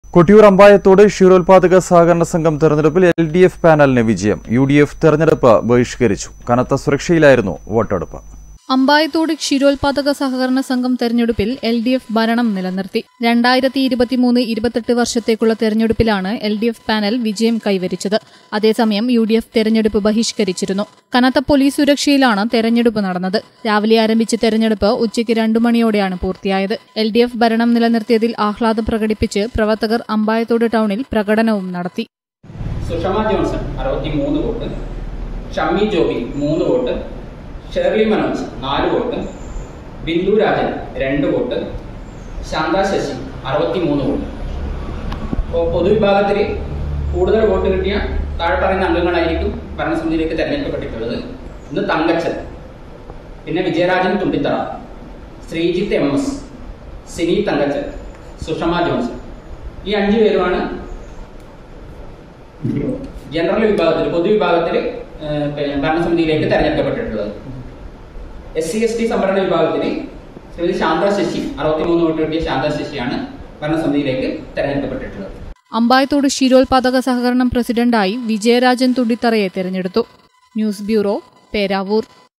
കൊട്ടിയൂർ അമ്പായത്തോട് ക്ഷീരോത്പാദക സഹകരണ സംഘം തെരഞ്ഞെടുപ്പിൽ എൽ ഡി എഫ് പാനലിന് വിജയം യു ഡി എഫ് തെരഞ്ഞെടുപ്പ് ബഹിഷ്കരിച്ചു കനത്ത സുരക്ഷയിലായിരുന്നു വോട്ടെടുപ്പ് അമ്പായത്തോട് ക്ഷീരോത്പാദക സഹകരണ സംഘം തെരഞ്ഞെടുപ്പിൽ എൽ ഡി എഫ് ഭരണം നിലനിർത്തി രണ്ടായിരത്തി ഇരുപത്തിമൂന്ന് ഇരുപത്തെട്ട് വർഷത്തേക്കുള്ള തെരഞ്ഞെടുപ്പിലാണ് എൽ ഡി എഫ് പാനൽ വിജയം കൈവരിച്ചത് അതേസമയം യു ഡി എഫ് തെരഞ്ഞെടുപ്പ് ബഹിഷ്കരിച്ചിരുന്നു കനത്ത പോലീസ് സുരക്ഷയിലാണ് തെരഞ്ഞെടുപ്പ് നടന്നത് രാവിലെ ആരംഭിച്ച തെരഞ്ഞെടുപ്പ് ഉച്ചയ്ക്ക് രണ്ടു മണിയോടെയാണ് പൂർത്തിയായത് എൽ ഡി എഫ് ഭരണം നിലനിർത്തിയതിൽ ആഹ്ലാദം പ്രകടിപ്പിച്ച് പ്രവർത്തകർ അമ്പായത്തോട് ടൗണിൽ പ്രകടനവും നടത്തി സുഷമ ജോൺസൺ അറുപത്തി മൂന്ന് വോട്ട് ഷമ്മി ജോബി മൂന്ന് വോട്ട് ഷെർലി മനോജ് നാല് വോട്ട് ബിന്ദു രാജൻ രണ്ട് വോട്ട് ശാന്ത ശശി അറുപത്തി മൂന്ന് വോട്ട് അപ്പോൾ പൊതുവിഭാഗത്തിൽ കൂടുതൽ വോട്ട് കിട്ടിയ താഴെ പറയുന്ന അംഗങ്ങളായിരിക്കും ഭരണസമിതിയിലേക്ക് തെരഞ്ഞെടുക്കപ്പെട്ടിട്ടുള്ളത് ഇന്ന് തങ്കച്ചൻ പിന്നെ Vijayarajan Thundithara Sreejith M S Sini Thankachan Sushama Johnson ഈ അഞ്ചു പേരുമാണ് ജനറൽ വിഭാഗത്തിൽ പൊതുവിഭാഗത്തിൽ ഏഹ്, പിന്നെ ഭരണസമിതിയിലേക്ക് തെരഞ്ഞെടുക്കപ്പെട്ടിട്ടുള്ളത് എസ് സി എസ് ടി സംവരണ വിഭാഗത്തിൽ ശ്രീമതി ശാന്ത ശശി അറുപത്തിമൂന്ന് വോട്ട് കിട്ടിയ ശാന്ത ശശിയാണ് ഭരണസമിതിയിലേക്ക് തെരഞ്ഞെടുക്കപ്പെട്ടിട്ടുള്ളത് അമ്പായത്തോട് ക്ഷീരോത്പാദക സഹകരണം പ്രസിഡന്റായി വിജയരാജൻ തുണ്ടിത്തറയെ തെരഞ്ഞെടുത്തു ന്യൂസ് ബ്യൂറോ പേരാവൂർ